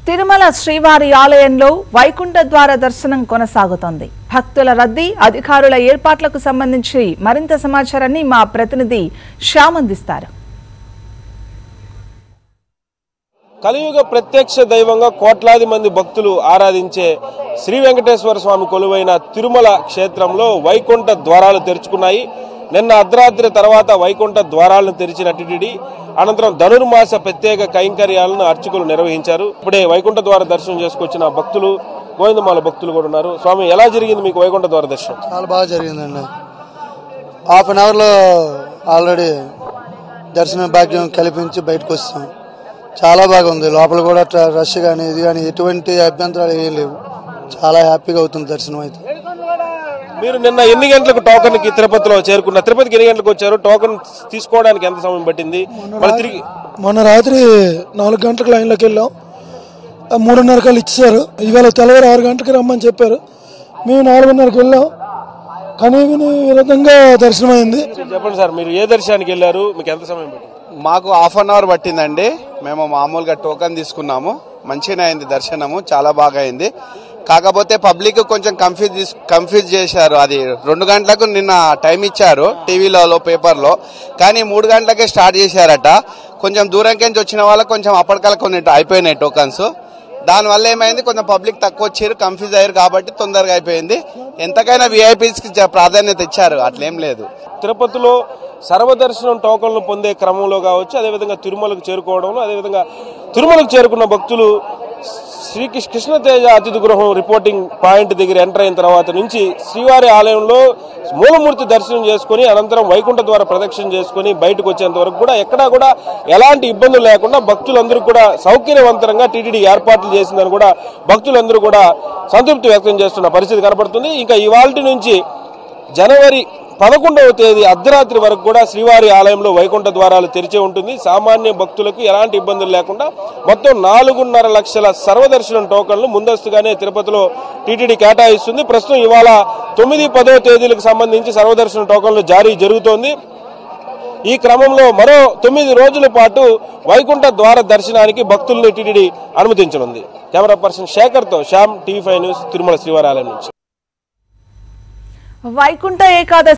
తిరుమల శ్రీవారి ఆలయంలో వైకుంఠ ద్వార దర్శనం కొనసాగుతోంది భక్తుల రద్దీ అధికారుల ఏర్పాట్లకు సంబంధించి మరింత సమాచారాన్ని మా ప్రతినిధి శ్యామ్ అందిస్తారు కలియుగ ప్రత్యక్ష దైవంగా కోట్లాది మంది భక్తులు ఆరాధించే శ్రీ వెంకటేశ్వర స్వామి కొలువైన తిరుమల క్షేత్రంలో వైకుంఠ ద్వారాలు తెరుచుకున్నాయి నిన్న అర్ధరాత్రి తర్వాత వైకుంఠ ద్వారాలను తెరిచిన టిటిడి అనంతరం ధనుర్మాస ప్రత్యేక కైంకర్యాలను అర్చకులు నిర్వహించారు ఇప్పుడే వైకుంఠ ద్వార దర్శనం చేసుకొచ్చిన భక్తులు గోవిందమాల భక్తులు కూడా ఉన్నారు స్వామి ఎలా జరిగింది మీకు వైకుంఠ ద్వార దర్శనం చాలా బాగా జరిగిందండి హాఫ్ అన్ అవర్లో ఆల్రెడీ దర్శన భాగ్యం కల్పించి బయటకు వస్తాం చాలా బాగా ఉంది లోపల కూడా ట్ర- రష్ కానీ ఇది కానీ ఎటువంటి అభ్యంతరాలు ఏం లేవు చాలా హ్యాపీగా అవుతుంది దర్శనం అయితే మీరు నిన్న ఎన్ని గంటలకు టోకన్ కి తిరుపతిలో చేరుకున్న తిరుపతికి ఎన్ని గంటలకు వచ్చారు టోకన్ తీసుకోవడానికి ఎంత సమయం పట్టింది మళ్ళీ తిరిగి మొన్న రాత్రి నాలుగు గంటలకు లైన్లోకి వెళ్ళాం ఆ మూడున్నర కల్లా ఇచ్చారు ఇవాళ తెల్లవారు ఆరు గంటలకు రమ్మని చెప్పారు మేము నాలుగున్నరకు వెళ్ళాం కానీ విని విధంగా దర్శనమైంది చెప్పండి సార్ మీరు ఏ దర్శనానికి వెళ్ళారు మీకు ఎంత సమయం పట్టింది మాకు హాఫ్ అన్ అవర్ పట్టిందండి మేము మామూలుగా టోకన్ తీసుకున్నాము మంచిగానే అయింది దర్శనము చాలా బాగా అయింది కాకపోతే పబ్లిక్ కొంచెం కన్ఫ్యూజ్ కన్ఫ్యూజ్ చేశారు అది రెండు గంటలకు నిన్న టైం ఇచ్చారు టీవీలలో పేపర్లో కానీ మూడు గంటలకే స్టార్ట్ చేశారట కొంచెం దూరంకి వచ్చిన వాళ్ళకి కొంచెం అప్పటికల్లా కొన్ని అయిపోయినాయి టోకన్స్ దానివల్ల ఏమైంది కొంచెం పబ్లిక్ తక్కువ వచ్చారు కన్ఫ్యూజ్ అయ్యారు కాబట్టి తొందరగా అయిపోయింది ఎంతకైనా విఐపీస్కి ప్రాధాన్యత ఇచ్చారు అట్లేం లేదు తిరుపతిలో సర్వదర్శనం టోకన్లు పొందే క్రమంలో కావచ్చు అదేవిధంగా తిరుమలకు చేరుకోవడంలో అదేవిధంగా తిరుమలకు చేరుకున్న భక్తులు శ్రీ కృష్ణ కృష్ణతేజ అతిథి గృహం రిపోర్టింగ్ పాయింట్ దగ్గర ఎంటర్ అయిన తర్వాత నుంచి శ్రీవారి ఆలయంలో మూలమూర్తి దర్శనం చేసుకుని అనంతరం వైకుంఠ ద్వారా ప్రదక్షిణ చేసుకుని బయటకు వచ్చేంత వరకు కూడా ఎక్కడా కూడా ఎలాంటి ఇబ్బందులు లేకుండా భక్తులందరూ కూడా సౌకర్యవంతంగా టీటీడీ ఏర్పాట్లు చేసిందని కూడా భక్తులందరూ కూడా సంతృప్తి వ్యక్తం చేస్తున్న పరిస్థితి కనపడుతుంది ఇంకా ఇవాళ నుంచి జనవరి పదకొండవ తేదీ అర్ధరాత్రి వరకు కూడా శ్రీవారి ఆలయంలో వైకుంఠ ద్వారాలు తెరిచే ఉంటుంది సామాన్య భక్తులకు ఎలాంటి ఇబ్బందులు లేకుండా మొత్తం నాలుగున్నర లక్షల సర్వదర్శనం టోకన్లు ముందస్తుగానే తిరుపతిలో టీటీడీ కేటాయిస్తుంది ప్రస్తుతం ఇవాళ తొమ్మిది పదో తేదీలకు సంబంధించి సర్వదర్శన టోకన్లు జారీ జరుగుతోంది ఈ క్రమంలో మరో తొమ్మిది రోజుల పాటు వైకుంఠ ద్వార దర్శనానికి భక్తుల్ని టీటీడీ అనుమతించనుంది కెమెరా పర్సన్ శేఖర్తో Shyam TV five news Tirumala శ్రీవారి ఆలయం నుంచి వైకుంఠ ఏకాదశి